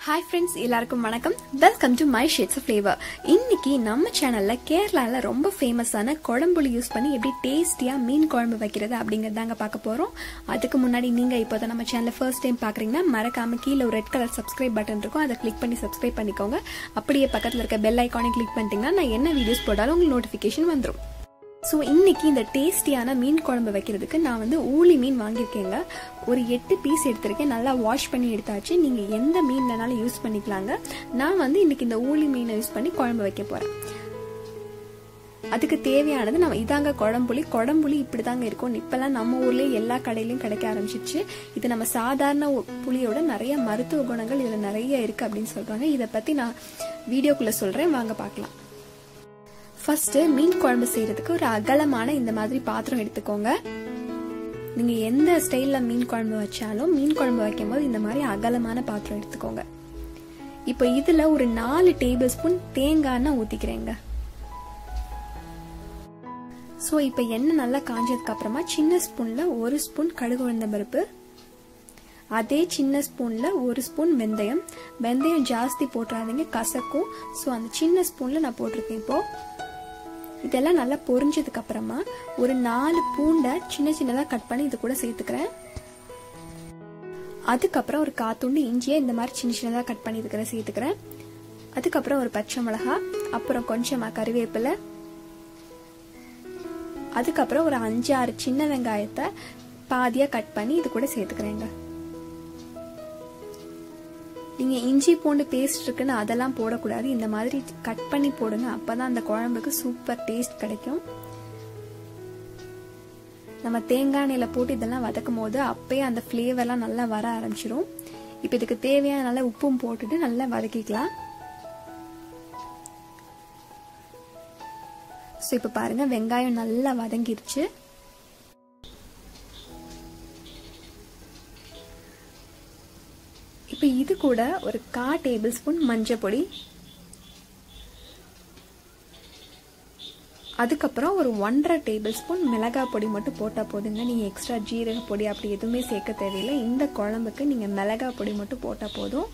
hi friends எல்லாருக்கும் வணக்கம் welcome to my shades flavour இன்னைக்கு நம்ம சேனல்ல கேரளால ரொம்ப ஃபேமஸான குழம்புளி யூஸ் பண்ணி எப்படி டேஸ்டியா மீன் குழம்பு வைக்கிறது அப்படிங்கறது தாங்க பார்க்க போறோம் அதுக்கு முன்னாடி நீங்க இப்போ தான் நம்ம சேனலை ஃபர்ஸ்ட் டைம் பாக்குறீங்கன்னா மறக்காம கீழே ஒரு ரெட் கலர் சப்ஸ்கிரைப் பட்டன் இருக்கும் அதை கிளிக் பண்ணி சப்ஸ்கிரைப் பண்ணிக்கோங்க அப்படியே பக்கத்துல இருக்க பெல் ஐக்கானை கிளிக் பண்ணிட்டீங்கன்னா நான் என்ன வீடியோஸ் போட்டாலும் உங்களுக்கு நோட்டிஃபிகேஷன் வந்துடும் ஸோ இன்னைக்கு இந்த டேஸ்டியான மீன் குழம்பு வைக்கிறதுக்கு நான் வந்து ஊளி மீன் வாங்கியிருக்கேங்க ஒரு எட்டு பீஸ் எடுத்திருக்கேன் நல்லா வாஷ் பண்ணி எடுத்தாச்சு நீங்கள் எந்த மீன் வேணாலும் யூஸ் பண்ணிக்கலாங்க நான் வந்து இன்னைக்கு இந்த ஊளி மீனை யூஸ் பண்ணி குழம்பு வைக்க போகிறேன் அதுக்கு தேவையானது நம்ம இதாங்க குழம்புளி குழம்புளி இப்படி தாங்க இருக்கும் இப்பெல்லாம் நம்ம ஊர்லேயே எல்லா கடையிலையும் கிடைக்க ஆரம்பிச்சிச்சு இது நம்ம சாதாரண புளியோட நிறைய மருத்துவ குணங்கள் இதில் நிறைய இருக்குது அப்படின்னு சொல்கிறாங்க இதை பற்றி நான் வீடியோக்குள்ளே சொல்கிறேன் வாங்க பார்க்கலாம் ஃபர்ஸ்ட் மீன் குழம்பு செய்யறதுக்கு ஒரு அகலமான இந்த மாதிரி பாத்திரம் எடுத்துக்கோங்க நீங்க எந்த ஸ்டைல்ல மீன் குழம்பு வச்சாலும் மீன் குழம்பு வைக்கும் போது இந்த மாதிரி அகலமான பாத்திரம் எடுத்துக்கோங்க இப்போ இதுல ஒரு நாலு டேபிள் ஸ்பூன் தேங்காய் எண்ணெய் ஊத்திக்கிறேங்க ஸோ இப்போ எண்ணெய் நல்லா காஞ்சதுக்கு அப்புறமா சின்ன ஸ்பூன்ல ஒரு ஸ்பூன் கடுகு உளுந்த பருப்பு அதே சின்ன ஸ்பூன்ல ஒரு ஸ்பூன் வெந்தயம் வெந்தயம் ஜாஸ்தி போட்டுறாதீங்க கசக்கும் ஸோ அந்த சின்ன ஸ்பூன்ல நான் போட்டிருக்கேன் இப்போ இதெல்லாம் நல்லா பொரிஞ்சதுக்கு அப்புறமா ஒரு நாலு பூண்டை சின்ன சின்னதாக கட் பண்ணி இது கூட சேர்த்துக்கிறேன் அதுக்கப்புறம் ஒரு காத்துண்டு இஞ்சியை இந்த மாதிரி சின்ன சின்னதாக கட் பண்ணி இதுக்கிற சேர்த்துக்கிறேன் அதுக்கப்புறம் ஒரு பச்சை மிளகா அப்புறம் கொஞ்சமாக கறிவேப்பிலை அதுக்கப்புறம் ஒரு அஞ்சு ஆறு சின்ன வெங்காயத்தை பாதியாக கட் பண்ணி இது கூட சேர்த்துக்கிறேங்க நீங்கள் இஞ்சி பூண்டு பேஸ்ட் இருக்குன்னு அதெல்லாம் போடக்கூடாது இந்த மாதிரி கட் பண்ணி போடுங்க அப்பதான் அந்த குழம்புக்கு சூப்பர் டேஸ்ட் கிடைக்கும் நம்ம தேங்காய் எண்ணெயில் போட்டு இதெல்லாம் வதக்கும் போது அப்பயே அந்த ஃப்ளேவர்லாம் நல்லா வர ஆரம்பிச்சிரும் இப்போ இதுக்கு தேவையான நல்லா உப்பும் போட்டுட்டு நல்லா வதக்கிக்கலாம் ஸோ இப்போ பாருங்க வெங்காயம் நல்லா வதங்கிருச்சு இப்போ இது கூட ஒரு கா டேபிள் ஸ்பூன் மஞ்சள் பொடி அதுக்கப்புறம் ஒரு ஒன்றரை டேபிள் ஸ்பூன் மிளகாய் பொடி மட்டும் போட்டால் போதுங்க நீங்கள் எக்ஸ்ட்ரா ஜீரக பொடி அப்படி எதுவுமே சேர்க்க தேவையில்லை இந்த குழம்புக்கு நீங்கள் மிளகாய் பொடி மட்டும் போட்டால் போதும்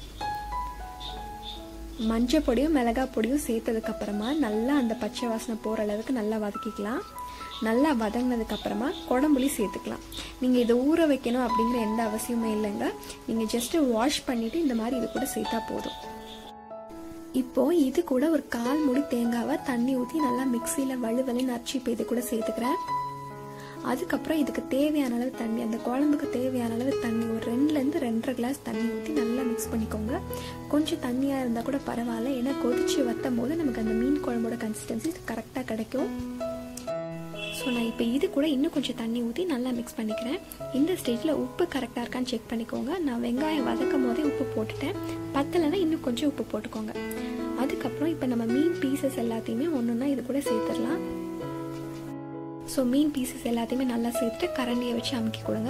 மஞ்சள் பொடியும் மிளகாய் பொடியும் சேர்த்ததுக்கு அப்புறமா நல்லா அந்த பச்சை வாசனை போகிற அளவுக்கு நல்லா வதக்கிக்கலாம் நல்லா வதங்கினதுக்கு அப்புறமா குடம்புளி சேர்த்துக்கலாம் நீங்கள் இதை ஊற வைக்கணும் அப்படிங்கிற எந்த அவசியமே இல்லைங்க நீங்கள் ஜஸ்ட்டு வாஷ் பண்ணிவிட்டு இந்த மாதிரி இது கூட சேர்த்தா போதும் இப்போ இது கூட ஒரு கால் முடி தேங்காவை தண்ணி ஊற்றி நல்லா மிக்சியில் வலுவலுன்னு அரைச்சி இப்போ இது கூட சேர்த்துக்கிறேன் அதுக்கப்புறம் இதுக்கு தேவையான அளவு தண்ணி அந்த குழம்புக்கு தேவையான அளவு தண்ணி ஒரு ரெண்டுலேருந்து ரெண்டரை கிளாஸ் தண்ணி ஊற்றி நல்லா மிக்ஸ் பண்ணிக்கோங்க கொஞ்சம் தண்ணியாக இருந்தால் கூட பரவாயில்ல ஏன்னா கொதிச்சு வற்றும் போது நமக்கு அந்த மீன் குழம்போட கன்சிஸ்டன்சி கரெக்டாக கிடைக்கும் ஸோ நான் இப்போ இது கூட இன்னும் கொஞ்சம் தண்ணி ஊற்றி நல்லா மிக்ஸ் பண்ணிக்கிறேன் இந்த ஸ்டேஜில் உப்பு கரெக்டாக இருக்கான்னு செக் பண்ணிக்கோங்க நான் வெங்காயம் வதக்கும் போதே உப்பு போட்டுட்டேன் பத்தலைன்னா இன்னும் கொஞ்சம் உப்பு போட்டுக்கோங்க அதுக்கப்புறம் இப்போ நம்ம மீன் பீசஸ் எல்லாத்தையுமே ஒன்று ஒன்றா இது கூட சேர்த்துடலாம் ஸோ மீன் பீசஸ் எல்லாத்தையுமே நல்லா சேர்த்துட்டு கரண்டியை வச்சு அமுக்கி கொடுங்க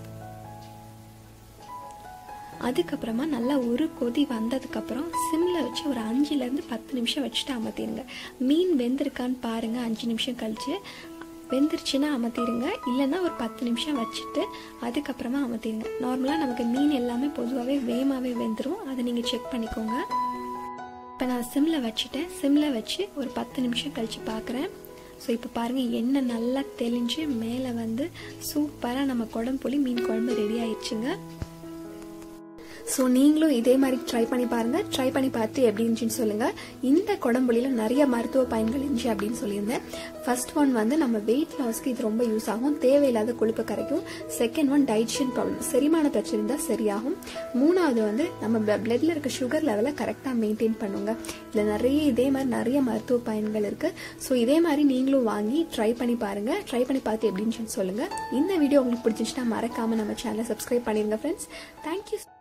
அதுக்கப்புறமா நல்லா ஒரு கொதி வந்ததுக்கப்புறம் சிம்மில் வச்சு ஒரு அஞ்சுலேருந்து பத்து நிமிஷம் வச்சுட்டு அமர்த்திடுங்க மீன் வெந்திருக்கான்னு பாருங்கள் அஞ்சு நிமிஷம் கழிச்சு வெந்துருச்சுன்னா அமர்த்திடுங்க இல்லைன்னா ஒரு பத்து நிமிஷம் வச்சுட்டு அதுக்கப்புறமா அமர்த்திடுங்க நார்மலாக நமக்கு மீன் எல்லாமே பொதுவாகவே வேகமாகவே வெந்துடும் அதை நீங்கள் செக் பண்ணிக்கோங்க இப்போ நான் சிம்மில் வச்சுட்டேன் சிம்மில் வச்சு ஒரு பத்து நிமிஷம் கழித்து பார்க்குறேன் ஸோ இப்போ பாருங்கள் எண்ணெய் நல்லா தெளிஞ்சு மேலே வந்து சூப்பராக நம்ம குடம்புளி மீன் குழம்பு ரெடி ஆயிடுச்சுங்க ஸோ நீங்களும் இதே மாதிரி ட்ரை பண்ணி பாருங்கள் ட்ரை பண்ணி பார்த்து எப்படி இருந்துச்சுன்னு சொல்லுங்கள் இந்த குடம்புளியில் நிறைய மருத்துவ பயன்கள் இருந்துச்சு அப்படின்னு சொல்லியிருந்தேன் ஃபர்ஸ்ட் ஒன் வந்து நம்ம வெயிட் லாஸ்க்கு இது ரொம்ப யூஸ் ஆகும் தேவையில்லாத கொழுப்பு கரைக்கும் செகண்ட் ஒன் டைஜஷன் ப்ராப்ளம் செரிமான பிரச்சனை இருந்தால் சரியாகும் மூணாவது வந்து நம்ம பிளட்ல இருக்க சுகர் லெவலை கரெக்டாக மெயின்டைன் பண்ணுங்க இதில் நிறைய இதே மாதிரி நிறைய மருத்துவ பயன்கள் இருக்குது ஸோ இதே மாதிரி நீங்களும் வாங்கி ட்ரை பண்ணி பாருங்கள் ட்ரை பண்ணி பார்த்து எப்படின்னு சொல்லுங்கள் இந்த வீடியோ உங்களுக்கு பிடிச்சிச்சுன்னா மறக்காமல் நம்ம சேனலை சப்ஸ்கிரைப் பண்ணிடுங்க ஃப்ரெண்ட்ஸ் தேங்க்யூ